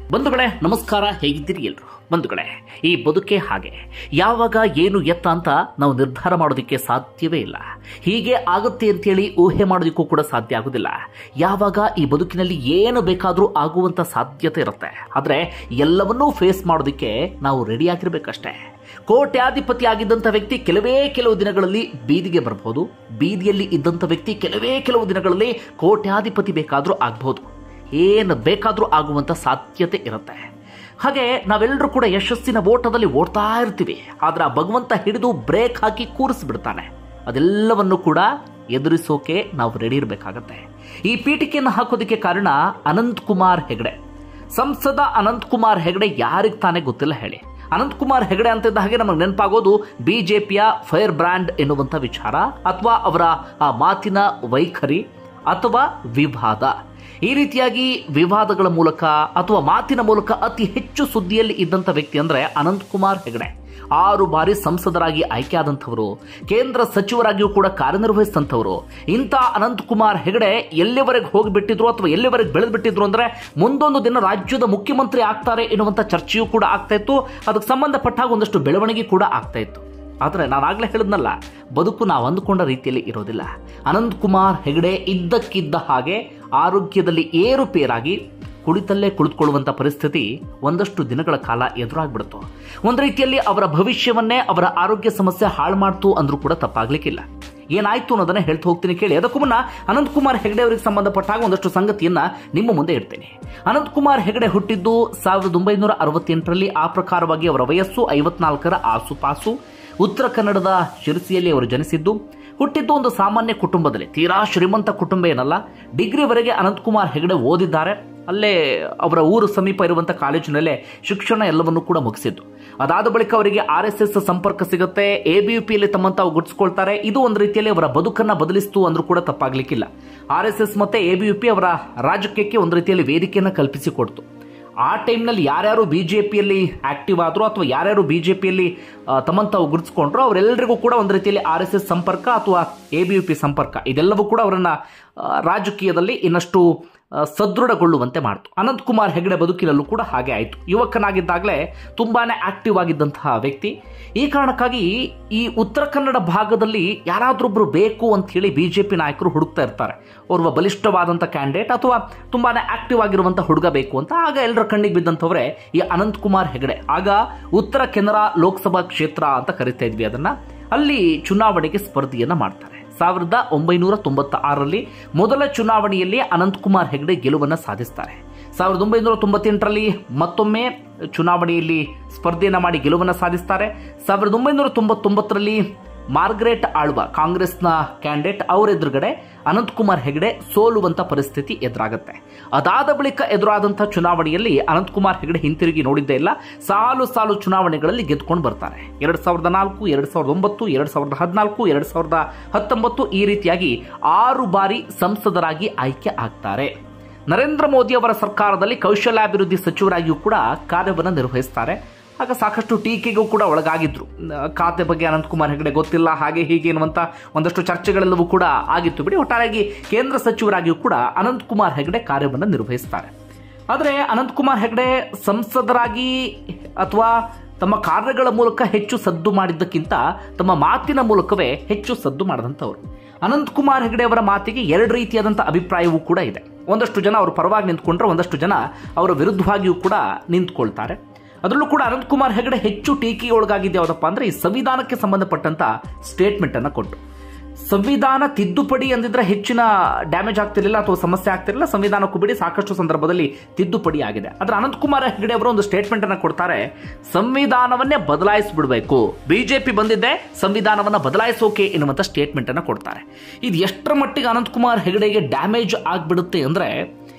ಬಂಧುಗಳೇ ನಮಸ್ಕಾರ ಹೇಗಿದ್ದೀರಿ ಎಲ್ರು ಬಂಧುಗಳೇ ಈ ಬದುಕೆ ಹಾಗೆ ಯಾವಾಗ ಏನು ಎತ್ತ ಅಂತ ನಾವು ನಿರ್ಧಾರ ಮಾಡೋದಕ್ಕೆ ಸಾಧ್ಯವೇ ಇಲ್ಲ ಹೀಗೆ ಆಗುತ್ತೆ ಅಂತೇಳಿ ಊಹೆ ಮಾಡೋದಕ್ಕೂ ಕೂಡ ಸಾಧ್ಯ ಆಗೋದಿಲ್ಲ ಯಾವಾಗ ಈ ಬದುಕಿನಲ್ಲಿ ಏನು ಬೇಕಾದರೂ ಆಗುವಂತ ಸಾಧ್ಯತೆ ಇರುತ್ತೆ ಆದರೆ ಎಲ್ಲವನ್ನೂ ಫೇಸ್ ಮಾಡೋದಕ್ಕೆ ನಾವು ರೆಡಿ ಆಗಿರ್ಬೇಕಷ್ಟೇ ಕೋಟ್ಯಾಧಿಪತಿ ಆಗಿದ್ದಂಥ ವ್ಯಕ್ತಿ ಕೆಲವೇ ಕೆಲವು ದಿನಗಳಲ್ಲಿ ಬೀದಿಗೆ ಬರಬಹುದು ಬೀದಿಯಲ್ಲಿ ಇದ್ದಂಥ ವ್ಯಕ್ತಿ ಕೆಲವೇ ಕೆಲವು ದಿನಗಳಲ್ಲಿ ಕೋಟ್ಯಾಧಿಪತಿ ಬೇಕಾದರೂ ಆಗಬಹುದು ಏನು ಬೇಕಾದರೂ ಆಗುವಂಥ ಸಾಧ್ಯತೆ ಇರುತ್ತೆ ಹಾಗೆ ನಾವೆಲ್ಲರೂ ಕೂಡ ಯಶಸ್ಸಿನ ಓಟದಲ್ಲಿ ಓಡ್ತಾ ಇರ್ತೀವಿ ಆದ್ರೆ ಆ ಭಗವಂತ ಹಿಡಿದು ಬ್ರೇಕ್ ಹಾಕಿ ಕೂರಿಸ್ಬಿಡ್ತಾನೆ ಅದೆಲ್ಲವನ್ನು ಕೂಡ ಎದುರಿಸೋಕೆ ನಾವು ರೆಡಿ ಇರಬೇಕಾಗತ್ತೆ ಈ ಪೀಠಿಕೆಯನ್ನು ಹಾಕೋದಕ್ಕೆ ಕಾರಣ ಅನಂತ್ ಕುಮಾರ್ ಹೆಗಡೆ ಸಂಸದ ಅನಂತ್ ಕುಮಾರ್ ಹೆಗಡೆ ಯಾರಿಗೆ ತಾನೇ ಗೊತ್ತಿಲ್ಲ ಹೇಳಿ ಅನಂತ್ ಕುಮಾರ್ ಹೆಗಡೆ ಅಂತಿದ್ದ ಹಾಗೆ ನಮಗೆ ನೆನಪಾಗೋದು ಬಿಜೆಪಿಯ ಫೈರ್ ಬ್ರ್ಯಾಂಡ್ ಎನ್ನುವಂಥ ವಿಚಾರ ಅಥವಾ ಅವರ ಆ ಮಾತಿನ ವೈಖರಿ ಅಥವಾ ವಿವಾದ ಈ ರೀತಿಯಾಗಿ ವಿವಾದಗಳ ಮೂಲಕ ಅಥವಾ ಮಾತಿನ ಮೂಲಕ ಅತಿ ಹೆಚ್ಚು ಸುದ್ದಿಯಲ್ಲಿ ಇದ್ದಂಥ ವ್ಯಕ್ತಿ ಅಂದ್ರೆ ಅನಂತ್ ಕುಮಾರ್ ಹೆಗಡೆ ಆರು ಬಾರಿ ಸಂಸದರಾಗಿ ಆಯ್ಕೆಯಾದಂಥವರು ಕೇಂದ್ರ ಸಚಿವರಾಗಿಯೂ ಕೂಡ ಕಾರ್ಯನಿರ್ವಹಿಸಿದಂಥವರು ಇಂಥ ಅನಂತ್ ಕುಮಾರ್ ಹೆಗಡೆ ಎಲ್ಲಿವರೆಗೆ ಹೋಗಿಬಿಟ್ಟಿದ್ರು ಅಥವಾ ಎಲ್ಲಿವರೆಗೆ ಬೆಳೆದ್ಬಿಟ್ಟಿದ್ರು ಅಂದ್ರೆ ಮುಂದೊಂದು ದಿನ ರಾಜ್ಯದ ಮುಖ್ಯಮಂತ್ರಿ ಆಗ್ತಾರೆ ಎನ್ನುವಂಥ ಚರ್ಚೆಯೂ ಕೂಡ ಆಗ್ತಾ ಇತ್ತು ಅದಕ್ಕೆ ಸಂಬಂಧಪಟ್ಟಾಗ ಒಂದಷ್ಟು ಬೆಳವಣಿಗೆ ಕೂಡ ಆಗ್ತಾ ಇತ್ತು ಆದರೆ ನಾನು ಆಗ್ಲೇ ಹೇಳಿದ್ನಲ್ಲ ಬದುಕು ನಾವು ಅಂದುಕೊಂಡ ರೀತಿಯಲ್ಲಿ ಇರೋದಿಲ್ಲ ಅನಂತ್ ಕುಮಾರ್ ಹೆಗಡೆ ಇದ್ದಕ್ಕಿದ್ದ ಹಾಗೆ ಆರೋಗ್ಯದಲ್ಲಿ ಏರುಪೇರಾಗಿ ಕುಳಿತಲ್ಲೇ ಕುಳಿತುಕೊಳ್ಳುವಂಥ ಪರಿಸ್ಥಿತಿ ಒಂದಷ್ಟು ದಿನಗಳ ಕಾಲ ಎದುರಾಗ್ಬಿಡ್ತು ಒಂದು ರೀತಿಯಲ್ಲಿ ಅವರ ಭವಿಷ್ಯವನ್ನೇ ಅವರ ಆರೋಗ್ಯ ಸಮಸ್ಯೆ ಹಾಳು ಮಾಡ್ತು ಅಂದ್ರೂ ಕೂಡ ತಪ್ಪಾಗ್ಲಿಕ್ಕಿಲ್ಲ ಏನಾಯ್ತು ಅನ್ನೋದನ್ನ ಹೇಳ್ತಾ ಹೋಗ್ತೀನಿ ಕೇಳಿ ಅದಕ್ಕೂ ಮುನ್ನ ಅನಂತ್ ಕುಮಾರ್ ಹೆಗಡೆ ಅವರಿಗೆ ಸಂಬಂಧಪಟ್ಟಾಗ ಒಂದಷ್ಟು ಸಂಗತಿಯನ್ನ ನಿಮ್ಮ ಮುಂದೆ ಇಡ್ತೇನೆ ಅನಂತ್ ಕುಮಾರ್ ಹೆಗಡೆ ಹುಟ್ಟಿದ್ದು ಸಾವಿರದ ಒಂಬೈನೂರ ಅರವತ್ತೆಂಟರಲ್ಲಿ ಆ ಪ್ರಕಾರವಾಗಿ ಅವರ ವಯಸ್ಸು ಐವತ್ನಾಲ್ಕರ ಆಸುಪಾಸು ಉತ್ತರ ಕನ್ನಡದ ಶಿರಸಿಯಲ್ಲಿ ಅವರು ಜನಿಸಿದ್ದು ಹುಟ್ಟಿದ್ದು ಒಂದು ಸಾಮಾನ್ಯ ಕುಟುಂಬದಲ್ಲಿ ತೀರಾ ಶ್ರೀಮಂತ ಕುಟುಂಬ ಏನಲ್ಲ ಡಿಗ್ರಿವರೆಗೆ ಅನಂತಕುಮಾರ್ ಹೆಗಡೆ ಓದಿದ್ದಾರೆ ಅಲ್ಲೇ ಅವರ ಊರು ಸಮೀಪ ಇರುವಂಥ ಕಾಲೇಜಿನಲ್ಲೇ ಶಿಕ್ಷಣ ಎಲ್ಲವನ್ನೂ ಕೂಡ ಮುಗಿಸಿದ್ದು ಅದಾದ ಬಳಿಕ ಅವರಿಗೆ ಆರ್ ಎಸ್ ಎಸ್ ಸಂಪರ್ಕ ಸಿಗುತ್ತೆ ಎ ಬಿ ಯು ಪಿಯಲ್ಲಿ ತಮ್ಮನ್ನು ತಾವು ಗುರುತಿಸ್ಕೊಳ್ತಾರೆ ಇದು ಒಂದು ರೀತಿಯಲ್ಲಿ ಅವರ ಬದುಕನ್ನ ಬದಲಿಸ್ತು ಅಂದ್ರೂ ಕೂಡ ತಪ್ಪಾಗ್ಲಿಕ್ಕಿಲ್ಲ ಆರ್ ಎಸ್ ಎಸ್ ಮತ್ತೆ ಎ ಬಿ ಯು ಪಿ ಅವರ ರಾಜಕೀಯಕ್ಕೆ ಒಂದು ರೀತಿಯಲ್ಲಿ ವೇದಿಕೆಯನ್ನು ಕಲ್ಪಿಸಿಕೊಡ್ತು ಆ ಟೈಮ್ನಲ್ಲಿ ಯಾರ್ಯಾರು ಬಿ ಜೆ ಪಿಯಲ್ಲಿ ಆಕ್ಟಿವ್ ಆದ್ರು ಅಥವಾ ಯಾರ್ಯಾರು ಬಿ ಜೆ ಪಿಯಲ್ಲಿ ತಮ್ಮನ್ನು ತಾವು ಗುರುತಿಸ್ಕೊಂಡ್ರು ಅವರೆಲ್ಲರಿಗೂ ಕೂಡ ಒಂದು ರೀತಿಯಲ್ಲಿ ಆರ್ ಎಸ್ ಎಸ್ ಸಂಪರ್ಕ ಅಥವಾ ಎ ಬಿ ಯು ಪಿ ಸಂಪರ್ಕ ಇದೆಲ್ಲವೂ ಕೂಡ ಅವರನ್ನ ಆ, ರಾಜಕೀಯದಲ್ಲಿ ಇನ್ನಷ್ಟು ಆ, ಸದೃಢಗೊಳ್ಳುವಂತೆ ಮಾಡ್ತು ಅನಂತ್ ಕುಮಾರ್ ಹೆಗಡೆ ಬದುಕಿನಲ್ಲೂ ಕೂಡ ಹಾಗೆ ಆಯಿತು ಯುವಕನಾಗಿದ್ದಾಗಲೇ ತುಂಬಾನೇ ಆಕ್ಟಿವ್ ಆಗಿದ್ದಂತಹ ವ್ಯಕ್ತಿ ಈ ಕಾರಣಕ್ಕಾಗಿ ಈ ಉತ್ತರ ಕನ್ನಡ ಭಾಗದಲ್ಲಿ ಯಾರಾದ್ರೊಬ್ರು ಬೇಕು ಅಂತ ಹೇಳಿ ಬಿಜೆಪಿ ನಾಯಕರು ಹುಡುಕ್ತಾ ಇರ್ತಾರೆ ಓರ್ವ ಬಲಿಷ್ಠವಾದಂಥ ಕ್ಯಾಂಡಿಡೇಟ್ ಅಥವಾ ತುಂಬಾನೇ ಆಕ್ಟಿವ್ ಆಗಿರುವಂಥ ಹುಡುಗ ಬೇಕು ಅಂತ ಆಗ ಎಲ್ಲರ ಕಣ್ಣಿಗೆ ಬಿದ್ದಂಥವ್ರೆ ಈ ಅನಂತ್ ಕುಮಾರ್ ಹೆಗಡೆ ಆಗ ಉತ್ತರ ಕೆನರಾ ಲೋಕಸಭಾ ಕ್ಷೇತ್ರ ಅಂತ ಕರಿತಾ ಇದ್ವಿ ಅದನ್ನ ಅಲ್ಲಿ ಚುನಾವಣೆಗೆ ಸ್ಪರ್ಧೆಯನ್ನ ಮಾಡ್ತಾರೆ ಸಾವಿರದ ಒಂಬೈನೂರ ತೊಂಬತ್ತ ಆರರಲ್ಲಿ ಮೊದಲ ಚುನಾವಣೆಯಲ್ಲಿ ಅನಂತ್ ಕುಮಾರ್ ಹೆಗಡೆ ಗೆಲುವನ್ನು ಸಾಧಿಸ್ತಾರೆ ಸಾವಿರದ ಒಂಬೈನೂರ ತೊಂಬತ್ತೆಂಟರಲ್ಲಿ ಮತ್ತೊಮ್ಮೆ ಚುನಾವಣೆಯಲ್ಲಿ ಸ್ಪರ್ಧೆಯನ್ನು ಮಾಡಿ ಗೆಲುವನ್ನು ಸಾಧಿಸ್ತಾರೆ ಸಾವಿರದ ಒಂಬೈನೂರ ತೊಂಬತ್ತೊಂಬತ್ತರಲ್ಲಿ ಮಾರ್ಗ್ರೆಟ್ ಆಳ್ವ ಕಾಂಗ್ರೆಸ್ನ ಕ್ಯಾಂಡಿಡೇಟ್ ಅವರ ಎದುರುಗಡೆ ಅನಂತಕುಮಾರ್ ಹೆಗಡೆ ಸೋಲುವಂತ ಪರಿಸ್ಥಿತಿ ಎದುರಾಗುತ್ತೆ ಅದಾದ ಬಳಿಕ ಎದುರಾದಂತಹ ಚುನಾವಣೆಯಲ್ಲಿ ಅನಂತಕುಮಾರ್ ಹೆಗಡೆ ಹಿಂತಿರುಗಿ ನೋಡಿದ್ದೇ ಇಲ್ಲ ಸಾಲು ಸಾಲು ಚುನಾವಣೆಗಳಲ್ಲಿ ಗೆದ್ಕೊಂಡು ಬರ್ತಾರೆ ಎರಡ್ ಸಾವಿರದ ನಾಲ್ಕು ಎರಡ್ ಸಾವಿರದ ಒಂಬತ್ತು ಎರಡ್ ಸಾವಿರದ ಹದಿನಾಲ್ಕು ಎರಡ್ ಸಾವಿರದ ಹತ್ತೊಂಬತ್ತು ಈ ರೀತಿಯಾಗಿ ಆರು ಬಾರಿ ಸಂಸದರಾಗಿ ಆಯ್ಕೆ ಆಗ್ತಾರೆ ನರೇಂದ್ರ ಮೋದಿ ಅವರ ಸರ್ಕಾರದಲ್ಲಿ ಕೌಶಲ್ಯಾಭಿವೃದ್ಧಿ ಸಚಿವರಾಗಿಯೂ ಕೂಡ ಕಾರ್ಯವನ್ನು ನಿರ್ವಹಿಸ್ತಾರೆ ಆಗ ಸಾಕಷ್ಟು ಟೀಕೆಗೂ ಕೂಡ ಒಳಗಾಗಿದ್ರು ಆ, ಖಾತೆ ಬಗ್ಗೆ ಅನಂತಕುಮಾರ್ ಹೆಗಡೆ ಗೊತ್ತಿಲ್ಲ ಹಾಗೆ ಹೀಗೆ ಎನ್ನುವಂತ ಒಂದಷ್ಟು ಚರ್ಚೆಗಳೆಲ್ಲವೂ ಕೂಡ ಆಗಿತ್ತು ಬಿಡಿ ಒಟ್ಟಾರೆಯಾಗಿ ಕೇಂದ್ರ ಸಚಿವರಾಗಿಯೂ ಕೂಡ ಅನಂತಕುಮಾರ್ ಹೆಗಡೆ ಕಾರ್ಯವನ್ನು ನಿರ್ವಹಿಸ್ತಾರೆ ಆದರೆ ಅನಂತಕುಮಾರ್ ಹೆಗಡೆ ಸಂಸದರಾಗಿ ಅಥವಾ ತಮ್ಮ ಕಾರ್ಯಗಳ ಮೂಲಕ ಹೆಚ್ಚು ಸದ್ದು ಮಾಡಿದ್ದಕ್ಕಿಂತ ತಮ್ಮ ಮಾತಿನ ಮೂಲಕವೇ ಹೆಚ್ಚು ಸದ್ದು ಮಾಡಿದಂಥವ್ರು ಅನಂತಕುಮಾರ್ ಹೆಗಡೆ ಅವರ ಮಾತಿಗೆ ಎರಡು ರೀತಿಯಾದಂಥ ಅಭಿಪ್ರಾಯವೂ ಕೂಡ ಇದೆ ಒಂದಷ್ಟು ಜನ ಅವರು ಪರವಾಗಿ ನಿಂತ್ಕೊಂಡ್ರೆ ಒಂದಷ್ಟು ಜನ ಅವರ ವಿರುದ್ಧವಾಗಿಯೂ ಕೂಡ ನಿಂತ್ಕೊಳ್ತಾರೆ ಅದರಲ್ಲೂ ಕೂಡ ಅನಂತಕುಮಾರ್ ಹೆಗಡೆ ಹೆಚ್ಚು ಟೀಕೆಗೆ ಒಳಗಾಗಿದ್ದು ಯಾವುದಪ್ಪ ಅಂದ್ರೆ ಈ ಸಂವಿಧಾನಕ್ಕೆ ಸಂಬಂಧಪಟ್ಟಂತ ಸ್ಟೇಟ್ಮೆಂಟ್ ಅನ್ನ ಕೊಟ್ಟು ಸಂವಿಧಾನ ತಿದ್ದುಪಡಿ ಅಂದಿದ್ರೆ ಹೆಚ್ಚಿನ ಡ್ಯಾಮೇಜ್ ಆಗ್ತಿರಲಿಲ್ಲ ಅಥವಾ ಸಮಸ್ಯೆ ಆಗ್ತಿರಲಿಲ್ಲ ಸಂವಿಧಾನಕ್ಕೂ ಬಿಡಿ ಸಾಕಷ್ಟು ಸಂದರ್ಭದಲ್ಲಿ ತಿದ್ದುಪಡಿ ಆಗಿದೆ ಆದ್ರೆ ಅನಂತಕುಮಾರ್ ಹೆಗಡೆ ಅವರು ಒಂದು ಸ್ಟೇಟ್ಮೆಂಟ್ ಅನ್ನ ಕೊಡ್ತಾರೆ ಸಂವಿಧಾನವನ್ನೇ ಬದಲಾಯಿಸಿಬಿಡ್ಬೇಕು ಬಿಜೆಪಿ ಬಂದಿದ್ದೆ ಸಂವಿಧಾನವನ್ನ ಬದಲಾಯಿಸೋಕೆ ಎನ್ನುವಂತ ಸ್ಟೇಟ್ಮೆಂಟ್ ಅನ್ನ ಕೊಡ್ತಾರೆ ಇದು ಎಷ್ಟರ ಮಟ್ಟಿಗೆ ಅನಂತಕುಮಾರ್ ಹೆಗಡೆಗೆ ಡ್ಯಾಮೇಜ್ ಆಗ್ಬಿಡುತ್ತೆ ಅಂದ್ರೆ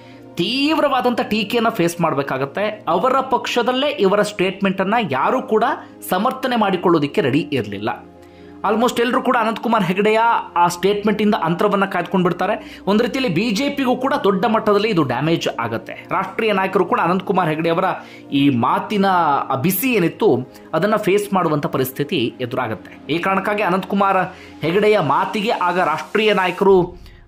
ತೀವ್ರವಾದಂಥ ಟೀಕೆಯನ್ನು ಫೇಸ್ ಮಾಡಬೇಕಾಗತ್ತೆ ಅವರ ಪಕ್ಷದಲ್ಲೇ ಇವರ ಸ್ಟೇಟ್ಮೆಂಟ್ ಅನ್ನ ಯಾರೂ ಕೂಡ ಸಮರ್ಥನೆ ಮಾಡಿಕೊಳ್ಳೋದಿಕ್ಕೆ ರೆಡಿ ಇರಲಿಲ್ಲ ಆಲ್ಮೋಸ್ಟ್ ಎಲ್ಲರೂ ಕೂಡ ಅನಂತಕುಮಾರ್ ಹೆಗಡೆಯ ಆ ಸ್ಟೇಟ್ಮೆಂಟ್ ಇಂದ ಅಂತರವನ್ನ ಕಾಯ್ದುಕೊಂಡು ಬಿಡ್ತಾರೆ ಒಂದು ರೀತಿಯಲ್ಲಿ ಬಿಜೆಪಿಗೂ ಕೂಡ ದೊಡ್ಡ ಮಟ್ಟದಲ್ಲಿ ಇದು ಡ್ಯಾಮೇಜ್ ಆಗುತ್ತೆ ರಾಷ್ಟ್ರೀಯ ನಾಯಕರು ಕೂಡ ಅನಂತಕುಮಾರ್ ಹೆಗಡೆ ಅವರ ಈ ಮಾತಿನ ಆ ಬಿಸಿ ಏನಿತ್ತು ಅದನ್ನ ಫೇಸ್ ಮಾಡುವಂತ ಪರಿಸ್ಥಿತಿ ಎದುರಾಗುತ್ತೆ ಈ ಕಾರಣಕ್ಕಾಗಿ ಅನಂತಕುಮಾರ್ ಹೆಗಡೆಯ ಮಾತಿಗೆ ಆಗ ರಾಷ್ಟ್ರೀಯ ನಾಯಕರು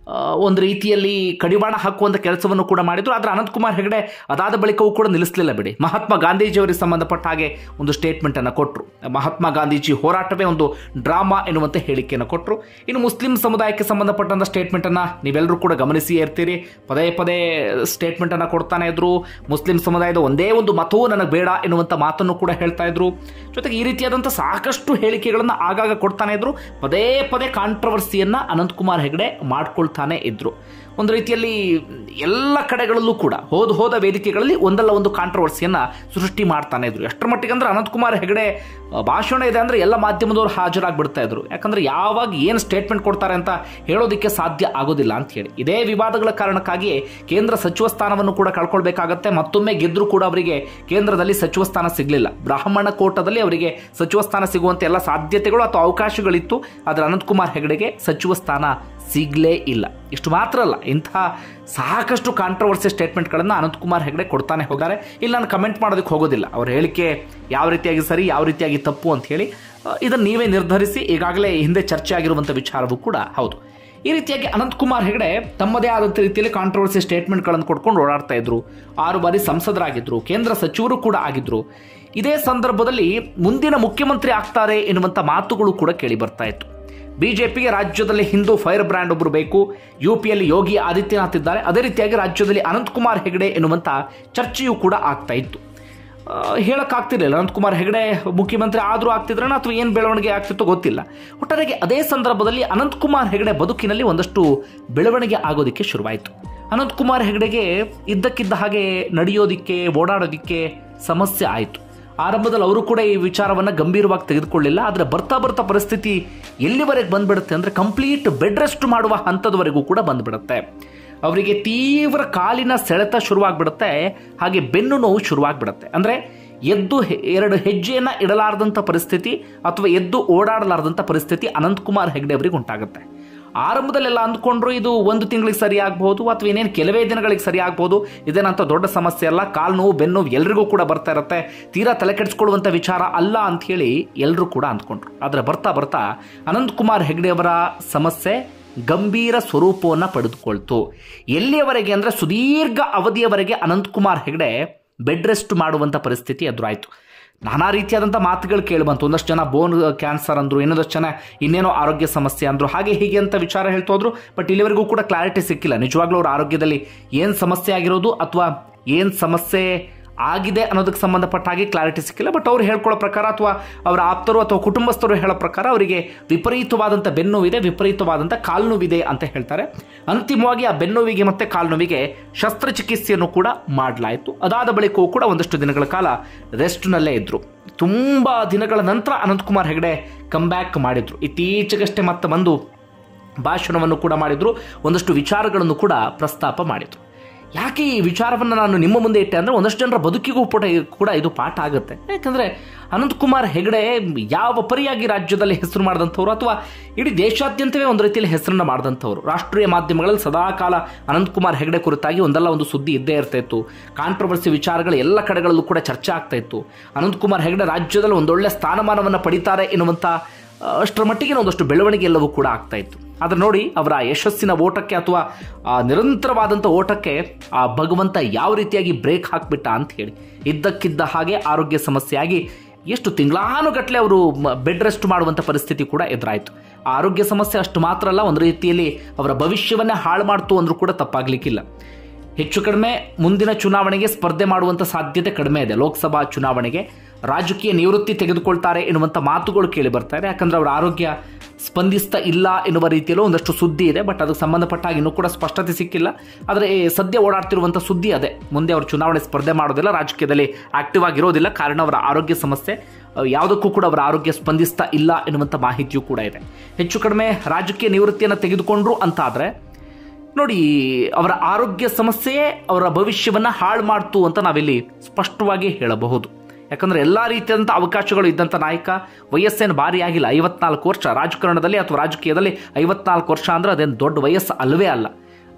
ಆ, ಒಂದು ರೀತಿಯಲ್ಲಿ ಕಡಿವಾಣ ಹಾಕುವಂಥ ಕೆಲಸವನ್ನು ಕೂಡ ಮಾಡಿದ್ರು ಆದರೆ ಅನಂತಕುಮಾರ್ ಹೆಗಡೆ ಅದಾದ ಬಳಿಕವೂ ಕೂಡ ನಿಲ್ಲಿಸಲಿಲ್ಲ ಬಿಡಿ ಮಹಾತ್ಮ ಗಾಂಧೀಜಿಯವರಿಗೆ ಸಂಬಂಧಪಟ್ಟ ಹಾಗೆ ಒಂದು ಸ್ಟೇಟ್ಮೆಂಟನ್ನು ಕೊಟ್ಟರು ಮಹಾತ್ಮ ಗಾಂಧೀಜಿ ಹೋರಾಟವೇ ಒಂದು ಡ್ರಾಮಾ ಎನ್ನುವಂತೆ ಹೇಳಿಕೆಯನ್ನು ಕೊಟ್ಟರು ಇನ್ನು ಮುಸ್ಲಿಂ ಸಮುದಾಯಕ್ಕೆ ಸಂಬಂಧಪಟ್ಟಂಥ ಸ್ಟೇಟ್ಮೆಂಟನ್ನು ನೀವೆಲ್ಲರೂ ಕೂಡ ಗಮನಿಸಿ ಇರ್ತೀರಿ ಪದೇ ಪದೇ ಸ್ಟೇಟ್ಮೆಂಟನ್ನು ಕೊಡ್ತಾನೆ ಇದ್ರು ಮುಸ್ಲಿಂ ಸಮುದಾಯದ ಒಂದೇ ಒಂದು ಮತವೂ ನನಗೆ ಬೇಡ ಎನ್ನುವಂಥ ಮಾತನ್ನು ಕೂಡ ಹೇಳ್ತಾ ಇದ್ರು ಜೊತೆಗೆ ಈ ರೀತಿಯಾದಂಥ ಸಾಕಷ್ಟು ಹೇಳಿಕೆಗಳನ್ನು ಆಗಾಗ ಕೊಡ್ತಾನೆ ಇದ್ರು ಪದೇ ಪದೇ ಕಾಂಟ್ರವರ್ಸಿಯನ್ನು ಅನಂತಕುಮಾರ್ ಹೆಗಡೆ ಮಾಡ್ಕೊಳ್ತಾನೆ ಇದ್ರು ಒಂದು ರೀತಿಯಲ್ಲಿ ಎಲ್ಲ ಕಡೆಗಳಲ್ಲೂ ಕೂಡ ಹೋದ ಹೋದ ವೇದಿಕೆಗಳಲ್ಲಿ ಒಂದಲ್ಲ ಒಂದು ಕಾಂಟ್ರವರ್ಸಿಯನ್ನು ಸೃಷ್ಟಿ ಮಾಡ್ತಾನೆ ಇದ್ರು ಎಷ್ಟರ ಮಟ್ಟಿಗೆ ಅಂದ್ರೆ ಅನಂತಕುಮಾರ್ ಹೆಗಡೆ ಆ, ಭಾಷಣ ಇದೆ ಅಂದರೆ ಎಲ್ಲ ಮಾಧ್ಯಮದವರು ಹಾಜರಾಗ್ಬಿಡ್ತಾ ಇದ್ರು ಯಾಕಂದ್ರೆ ಯಾವಾಗ ಏನು ಸ್ಟೇಟ್ಮೆಂಟ್ ಕೊಡ್ತಾರೆ ಅಂತ ಹೇಳೋದಕ್ಕೆ ಸಾಧ್ಯ ಆಗೋದಿಲ್ಲ ಅಂತ ಹೇಳಿ ಇದೇ ವಿವಾದಗಳ ಕಾರಣಕ್ಕಾಗಿಯೇ ಕೇಂದ್ರ ಸಚಿವ ಸ್ಥಾನವನ್ನು ಕೂಡ ಕಳ್ಕೊಳ್ಬೇಕಾಗತ್ತೆ ಮತ್ತೊಮ್ಮೆ ಗೆದ್ದರೂ ಕೂಡ ಅವರಿಗೆ ಕೇಂದ್ರದಲ್ಲಿ ಸಚಿವ ಸ್ಥಾನ ಸಿಗಲಿಲ್ಲ ಬ್ರಾಹ್ಮಣ ಕೋಟದಲ್ಲಿ ಅವರಿಗೆ ಸಚಿವ ಸ್ಥಾನ ಸಿಗುವಂತೆ ಎಲ್ಲ ಸಾಧ್ಯತೆಗಳು ಅಥವಾ ಅವಕಾಶಗಳಿತ್ತು ಆದರೆ ಅನಂತಕುಮಾರ್ ಹೆಗಡೆಗೆ ಸಚಿವ ಸ್ಥಾನ ಸಿಗಲೇ ಇಲ್ಲ ಇಷ್ಟು ಮಾತ್ರ ಅಲ್ಲ ಇಂತಹ ಸಾಕಷ್ಟು ಕಾಂಟ್ರವರ್ಸಿ ಸ್ಟೇಟ್ಮೆಂಟ್ಗಳನ್ನು ಅನಂತಕುಮಾರ್ ಹೆಗಡೆ ಕೊಡ್ತಾನೆ ಹೋಗಾರೆ ಇಲ್ಲಿ ನಾನು ಕಮೆಂಟ್ ಮಾಡೋದಕ್ಕೆ ಹೋಗೋದಿಲ್ಲ ಅವ್ರ ಹೇಳಿಕೆ ಯಾವ ರೀತಿಯಾಗಿ ಸರಿ ಯಾವ ರೀತಿಯಾಗಿ ತಪ್ಪು ಅಂತ ಹೇಳಿ ಇದನ್ನು ನೀವೇ ನಿರ್ಧರಿಸಿ ಈಗಾಗಲೇ ಹಿಂದೆ ಚರ್ಚೆ ಆಗಿರುವಂಥ ವಿಚಾರವೂ ಕೂಡ ಹೌದು ಈ ರೀತಿಯಾಗಿ ಅನಂತಕುಮಾರ್ ಹೆಗಡೆ ತಮ್ಮದೇ ಆದಂಥ ರೀತಿಯಲ್ಲಿ ಕಾಂಟ್ರವರ್ಸಿ ಸ್ಟೇಟ್ಮೆಂಟ್ಗಳನ್ನು ಕೊಡ್ಕೊಂಡು ಓಡಾಡ್ತಾ ಇದ್ರು ಆರು ಬಾರಿ ಸಂಸದರಾಗಿದ್ದರು ಕೇಂದ್ರ ಸಚಿವರು ಕೂಡ ಆಗಿದ್ರು ಇದೇ ಸಂದರ್ಭದಲ್ಲಿ ಮುಂದಿನ ಮುಖ್ಯಮಂತ್ರಿ ಆಗ್ತಾರೆ ಎನ್ನುವಂಥ ಮಾತುಗಳು ಕೂಡ ಕೇಳಿ ಬರ್ತಾ ಇತ್ತು ಬಿಜೆಪಿಗೆ ರಾಜ್ಯದಲ್ಲಿ ಹಿಂದೂ ಫೈರ್ ಬ್ರ್ಯಾಂಡ್ ಒಬ್ಬರು ಬೇಕು ಯು ಪಿಯಲ್ಲಿ ಯೋಗಿ ಆದಿತ್ಯನಾಥ್ ಇದ್ದಾರೆ ಅದೇ ರೀತಿಯಾಗಿ ರಾಜ್ಯದಲ್ಲಿ ಅನಂತಕುಮಾರ್ ಹೆಗಡೆ ಎನ್ನುವಂಥ ಚರ್ಚೆಯೂ ಕೂಡ ಆಗ್ತಾ ಇತ್ತು ಆ, ಹೇಳಕ್ಕಾಗ್ತಿರ್ಲಿಲ್ಲ ಅನಂತಕುಮಾರ್ ಹೆಗಡೆ ಮುಖ್ಯಮಂತ್ರಿ ಆದರೂ ಆಗ್ತಿದ್ರನ ಅಥವಾ ಏನು ಬೆಳವಣಿಗೆ ಆಗ್ತಿತ್ತೋ ಗೊತ್ತಿಲ್ಲ ಒಟ್ಟಾರೆಗೆ ಅದೇ ಸಂದರ್ಭದಲ್ಲಿ ಅನಂತಕುಮಾರ್ ಹೆಗಡೆ ಬದುಕಿನಲ್ಲಿ ಒಂದಷ್ಟು ಬೆಳವಣಿಗೆ ಆಗೋದಕ್ಕೆ ಶುರುವಾಯಿತು ಅನಂತಕುಮಾರ್ ಹೆಗಡೆಗೆ ಇದ್ದಕ್ಕಿದ್ದ ಹಾಗೆ ನಡೆಯೋದಿಕ್ಕೆ ಓಡಾಡೋದಿಕ್ಕೆ ಸಮಸ್ಯೆ ಆಯಿತು ಆರಂಭದಲ್ಲಿ ಅವರು ಕೂಡ ಈ ವಿಚಾರವನ್ನು ಗಂಭೀರವಾಗಿ ತೆಗೆದುಕೊಳ್ಳಿಲ್ಲ ಆದರೆ ಬರ್ತಾ ಬರ್ತಾ ಪರಿಸ್ಥಿತಿ ಎಲ್ಲಿವರೆಗೆ ಬಂದ್ಬಿಡುತ್ತೆ ಅಂದರೆ ಕಂಪ್ಲೀಟ್ ಬೆಡ್ ರೆಸ್ಟ್ ಮಾಡುವ ಹಂತದವರೆಗೂ ಕೂಡ ಬಂದ್ಬಿಡುತ್ತೆ ಅವರಿಗೆ ತೀವ್ರ ಕಾಲಿನ ಸೆಳೆತ ಶುರುವಾಗ್ಬಿಡುತ್ತೆ ಹಾಗೆ ಬೆನ್ನು ನೋವು ಶುರುವಾಗ್ಬಿಡುತ್ತೆ ಅಂದರೆ ಎದ್ದು ಹೆ- ಎರಡು ಹೆಜ್ಜೆಯನ್ನ ಇಡಲಾರದಂಥ ಪರಿಸ್ಥಿತಿ ಅಥವಾ ಎದ್ದು ಓಡಾಡಲಾರದಂಥ ಪರಿಸ್ಥಿತಿ ಅನಂತಕುಮಾರ್ ಹೆಗ್ಡೆ ಅವರಿಗೆ ಉಂಟಾಗುತ್ತೆ ಆರಂಭದಲ್ಲೆಲ್ಲ ಅಂದ್ಕೊಂಡ್ರು ಇದು ಒಂದು ತಿಂಗಳಿಗೆ ಸರಿ ಆಗ್ಬಹುದು ಅಥವಾ ಇನ್ನೇನು ಕೆಲವೇ ದಿನಗಳಿಗೆ ಸರಿ ಆಗ್ಬೋದು ಇದೇನಂತ ದೊಡ್ಡ ಸಮಸ್ಯೆ ಅಲ್ಲ ಕಾಲು ನೋವು ಬೆನ್ನು ನೋವು ಎಲ್ರಿಗೂ ಕೂಡ ಬರ್ತಾ ಇರುತ್ತೆ ತೀರಾ ತಲೆ ಕೆಡಿಸ್ಕೊಳ್ಳುವಂಥ ವಿಚಾರ ಅಲ್ಲ ಅಂತ ಹೇಳಿ ಎಲ್ಲರೂ ಕೂಡ ಅಂದ್ಕೊಂಡ್ರು ಆದರೆ ಬರ್ತಾ ಬರ್ತಾ ಅನಂತಕುಮಾರ್ ಹೆಗ್ಡೆ ಅವರ ಸಮಸ್ಯೆ ಗಂಭೀರ ಸ್ವರೂಪವನ್ನು ಪಡೆದುಕೊಳ್ತು ಎಲ್ಲಿಯವರೆಗೆ ಅಂದರೆ ಸುದೀರ್ಘ ಅವಧಿಯವರೆಗೆ ಅನಂತಕುಮಾರ್ ಹೆಗ್ಡೆ ಬೆಡ್ ರೆಸ್ಟ್ ಮಾಡುವಂಥ ಪರಿಸ್ಥಿತಿ ಎದುರಾಯಿತು ನಾನಾ ರೀತಿಯಾದಂಥ ಮಾತುಗಳು ಕೇಳಿ ಬಂತು ಒಂದಷ್ಟು ಜನ ಬೋನ್ ಕ್ಯಾನ್ಸರ್ ಅಂದರು ಇನ್ನೊಂದಷ್ಟು ಜನ ಇನ್ನೇನೋ ಆರೋಗ್ಯ ಸಮಸ್ಯೆ ಅಂದರು ಹಾಗೆ ಹೀಗೆ ಅಂತ ವಿಚಾರ ಹೇಳ್ತಾ ಹೋದ್ರು ಬಟ್ ಇಲ್ಲಿವರೆಗೂ ಕೂಡ ಕ್ಲಾರಿಟಿ ಸಿಕ್ಕಿಲ್ಲ ನಿಜವಾಗ್ಲೂ ಅವ್ರ ಆರೋಗ್ಯದಲ್ಲಿ ಏನು ಸಮಸ್ಯೆ ಆಗಿರೋದು ಅಥವಾ ಏನು ಸಮಸ್ಯೆ ಆಗಿದೆ ಅನ್ನೋದಕ್ಕೆ ಸಂಬಂಧಪಟ್ಟ ಹಾಗೆ ಕ್ಲಾರಿಟಿ ಸಿಕ್ಕಿಲ್ಲ ಬಟ್ ಅವ್ರು ಹೇಳ್ಕೊಳ್ಳೋ ಪ್ರಕಾರ ಅಥವಾ ಅವರ ಆಪ್ತರು ಅಥವಾ ಕುಟುಂಬಸ್ಥರು ಹೇಳೋ ಪ್ರಕಾರ ಅವರಿಗೆ ವಿಪರೀತವಾದಂಥ ಬೆನ್ನುವಿದೆ ವಿಪರೀತವಾದಂಥ ಕಾಲು ನೋವಿದೆ ಅಂತ ಹೇಳ್ತಾರೆ ಅಂತಿಮವಾಗಿ ಆ ಬೆನ್ನುವಿಗೆ ಮತ್ತು ಕಾಲು ನೋವಿಗೆ ಶಸ್ತ್ರಚಿಕಿತ್ಸೆಯನ್ನು ಕೂಡ ಮಾಡಲಾಯಿತು ಅದಾದ ಬಳಿಕವೂ ಕೂಡ ಒಂದಷ್ಟು ದಿನಗಳ ಕಾಲ ರೆಸ್ಟ್ನಲ್ಲೇ ಇದ್ದರು ತುಂಬ ದಿನಗಳ ನಂತರ ಅನಂತಕುಮಾರ್ ಹೆಗಡೆ ಕಮ್ಬ್ಯಾಕ್ ಮಾಡಿದ್ರು ಇತ್ತೀಚೆಗಷ್ಟೇ ಮತ್ತೆ ಬಂದು ಭಾಷಣವನ್ನು ಕೂಡ ಮಾಡಿದ್ರು ಒಂದಷ್ಟು ವಿಚಾರಗಳನ್ನು ಕೂಡ ಪ್ರಸ್ತಾಪ ಮಾಡಿದ್ರು ಯಾಕೆ ಈ ವಿಚಾರವನ್ನು ನಾನು ನಿಮ್ಮ ಮುಂದೆ ಇಟ್ಟೆ ಅಂದರೆ ಒಂದಷ್ಟು ಜನರ ಬದುಕಿಗೂ ಕೂಡ ಕೂಡ ಇದು ಪಾಠ ಆಗುತ್ತೆ ಯಾಕಂದರೆ ಅನಂತಕುಮಾರ್ ಹೆಗಡೆ ಯಾವ ಪರಿಯಾಗಿ ರಾಜ್ಯದಲ್ಲಿ ಹೆಸರು ಮಾಡಿದಂಥವ್ರು ಅಥವಾ ಇಡೀ ದೇಶಾದ್ಯಂತವೇ ಒಂದು ರೀತಿಯಲ್ಲಿ ಹೆಸರನ್ನು ಮಾಡಿದಂಥವ್ರು ರಾಷ್ಟ್ರೀಯ ಮಾಧ್ಯಮಗಳಲ್ಲಿ ಸದಾಕಾಲ ಅನಂತಕುಮಾರ್ ಹೆಗಡೆ ಕುರಿತಾಗಿ ಒಂದಲ್ಲ ಒಂದು ಸುದ್ದಿ ಇದ್ದೇ ಇರ್ತಾ ಇತ್ತು ಕಾಂಟ್ರವರ್ಸಿ ವಿಚಾರಗಳು ಎಲ್ಲ ಕಡೆಗಳಲ್ಲೂ ಕೂಡ ಚರ್ಚೆ ಆಗ್ತಾ ಇತ್ತು ಅನಂತಕುಮಾರ್ ಹೆಗಡೆ ರಾಜ್ಯದಲ್ಲಿ ಒಂದೊಳ್ಳೆ ಸ್ಥಾನಮಾನವನ್ನು ಪಡಿತಾರೆ ಎನ್ನುವಂಥ ಅಷ್ಟರ ಮಟ್ಟಿಗೆ ಒಂದಷ್ಟು ಬೆಳವಣಿಗೆ ಎಲ್ಲವೂ ಕೂಡ ಆಗ್ತಾ ಇತ್ತು ಆದರೆ ನೋಡಿ ಅವರ ಯಶಸ್ಸಿನ ಓಟಕ್ಕೆ ಅಥವಾ ಆ ನಿರಂತರವಾದಂಥ ಓಟಕ್ಕೆ ಆ ಭಗವಂತ ಯಾವ ರೀತಿಯಾಗಿ ಬ್ರೇಕ್ ಹಾಕ್ಬಿಟ್ಟ ಅಂತ ಹೇಳಿ ಇದ್ದಕ್ಕಿದ್ದ ಹಾಗೆ ಆರೋಗ್ಯ ಸಮಸ್ಯೆಯಾಗಿ ಎಷ್ಟು ತಿಂಗಳಾನುಗಟ್ಟಲೆ ಅವರು ಬೆಡ್ ರೆಸ್ಟ್ ಮಾಡುವಂಥ ಪರಿಸ್ಥಿತಿ ಕೂಡ ಎದುರಾಯಿತು ಆ ಆರೋಗ್ಯ ಸಮಸ್ಯೆ ಅಷ್ಟು ಮಾತ್ರ ಅಲ್ಲ ಒಂದು ರೀತಿಯಲ್ಲಿ ಅವರ ಭವಿಷ್ಯವನ್ನೇ ಹಾಳು ಮಾಡ್ತು ಅಂದರೂ ಕೂಡ ತಪ್ಪಾಗಲಿಕ್ಕಿಲ್ಲ ಹೆಚ್ಚು ಕಡಿಮೆ ಮುಂದಿನ ಚುನಾವಣೆಗೆ ಸ್ಪರ್ಧೆ ಮಾಡುವಂಥ ಸಾಧ್ಯತೆ ಕಡಿಮೆ ಇದೆ ಲೋಕಸಭಾ ಚುನಾವಣೆಗೆ ರಾಜಕೀಯ ನಿವೃತ್ತಿ ತೆಗೆದುಕೊಳ್ತಾರೆ ಎನ್ನುವಂಥ ಮಾತುಗಳು ಕೇಳಿ ಬರ್ತಾ ಇದೆ ಯಾಕಂದ್ರೆ ಅವರ ಆರೋಗ್ಯ ಸ್ಪಂದಿಸ್ತಾ ಇಲ್ಲ ಎನ್ನುವ ರೀತಿಯಲ್ಲೂ ಒಂದಷ್ಟು ಸುದ್ದಿ ಇದೆ ಬಟ್ ಅದಕ್ಕೆ ಸಂಬಂಧಪಟ್ಟ ಹಾಗೆ ಇನ್ನೂ ಕೂಡ ಸ್ಪಷ್ಟತೆ ಸಿಕ್ಕಿಲ್ಲ ಆದರೆ ಈ ಸದ್ಯ ಓಡಾಡ್ತಿರುವಂಥ ಸುದ್ದಿ ಅದೇ ಮುಂದೆ ಅವರು ಚುನಾವಣೆ ಸ್ಪರ್ಧೆ ಮಾಡೋದಿಲ್ಲ ರಾಜಕೀಯದಲ್ಲಿ ಆಕ್ಟಿವ್ ಆಗಿರೋದಿಲ್ಲ ಕಾರಣ ಅವರ ಆರೋಗ್ಯ ಸಮಸ್ಯೆ ಅಹ್, ಯಾವುದಕ್ಕೂ ಕೂಡ ಅವರ ಆರೋಗ್ಯ ಸ್ಪಂದಿಸ್ತಾ ಇಲ್ಲ ಎನ್ನುವಂಥ ಮಾಹಿತಿಯೂ ಕೂಡ ಇದೆ ಹೆಚ್ಚು ಕಡಿಮೆ ರಾಜಕೀಯ ನಿವೃತ್ತಿಯನ್ನು ತೆಗೆದುಕೊಂಡ್ರು ಅಂತ ಆದರೆ ನೋಡಿ ಅವರ ಆರೋಗ್ಯ ಸಮಸ್ಯೆಯೇ ಅವರ ಭವಿಷ್ಯವನ್ನು ಹಾಳು ಮಾಡ್ತು ಅಂತ ನಾವಿಲ್ಲಿ ಸ್ಪಷ್ಟವಾಗಿ ಹೇಳಬಹುದು ಯಾಕಂದ್ರೆ ಎಲ್ಲ ರೀತಿಯಾದಂಥ ಅವಕಾಶಗಳು ಇದ್ದಂಥ ನಾಯಕ ವಯಸ್ಸೇನು ಭಾರಿ ಆಗಿಲ್ಲ ಐವತ್ನಾಲ್ಕು ವರ್ಷ ರಾಜಕಾರಣದಲ್ಲಿ ಅಥವಾ ರಾಜಕೀಯದಲ್ಲಿ ಐವತ್ನಾಲ್ಕು ವರ್ಷ ಅಂದ್ರೆ ಅದೇನು ದೊಡ್ಡ ವಯಸ್ಸು ಅಲ್ಲವೇ ಅಲ್ಲ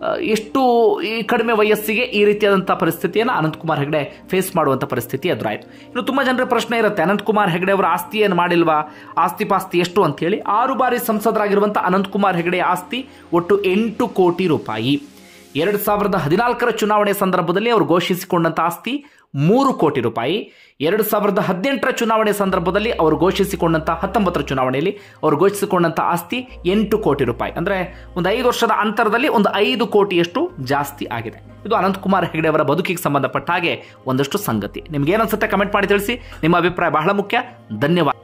ಆ, ಎಷ್ಟು ಈ ಕಡಿಮೆ ವಯಸ್ಸಿಗೆ ಈ ರೀತಿಯಾದಂಥ ಪರಿಸ್ಥಿತಿಯನ್ನು ಅನಂತಕುಮಾರ್ ಹೆಗಡೆ ಫೇಸ್ ಮಾಡುವಂಥ ಪರಿಸ್ಥಿತಿ ಎದುರಾಯಿತು ಇನ್ನು ತುಂಬ ಜನರ ಪ್ರಶ್ನೆ ಇರುತ್ತೆ ಅನಂತಕುಮಾರ್ ಹೆಗಡೆ ಅವರ ಆಸ್ತಿ ಏನು ಮಾಡಿಲ್ವಾ ಆಸ್ತಿ ಪಾಸ್ತಿ ಎಷ್ಟು ಅಂತೇಳಿ ಆರು ಬಾರಿ ಸಂಸದರಾಗಿರುವಂಥ ಅನಂತಕುಮಾರ್ ಹೆಗಡೆ ಆಸ್ತಿ ಒಟ್ಟು ಎಂಟು ಕೋಟಿ ರೂಪಾಯಿ ಎರಡು ಸಾವಿರದ ಹದಿನಾಲ್ಕರ ಚುನಾವಣೆ ಸಂದರ್ಭದಲ್ಲಿ ಅವರು ಘೋಷಿಸಿಕೊಂಡಂಥ ಆಸ್ತಿ ಮೂರು ಕೋಟಿ ರೂಪಾಯಿ ಎರಡು ಸಾವಿರದ ಹದಿನೆಂಟರ ಚುನಾವಣೆ ಸಂದರ್ಭದಲ್ಲಿ ಅವರು ಘೋಷಿಸಿಕೊಂಡಂಥ ಹತ್ತೊಂಬತ್ತರ ಚುನಾವಣೆಯಲ್ಲಿ ಅವರು ಘೋಷಿಸಿಕೊಂಡಂಥ ಆಸ್ತಿ ಎಂಟು ಕೋಟಿ ರೂಪಾಯಿ ಅಂದರೆ ಒಂದು ಐದು ವರ್ಷದ ಅಂತರದಲ್ಲಿ ಒಂದು ಐದು ಕೋಟಿಯಷ್ಟು ಜಾಸ್ತಿ ಆಗಿದೆ ಇದು ಅನಂತಕುಮಾರ್ ಹೆಗಡೆ ಅವರ ಬದುಕಿಗೆ ಸಂಬಂಧಪಟ್ಟ ಹಾಗೆ ಒಂದಷ್ಟು ಸಂಗತಿ ನಿಮ್ಗೆ ಏನನ್ಸುತ್ತೆ ಕಮೆಂಟ್ ಮಾಡಿ ತಿಳಿಸಿ ನಿಮ್ಮ ಅಭಿಪ್ರಾಯ ಬಹಳ ಮುಖ್ಯ ಧನ್ಯವಾದ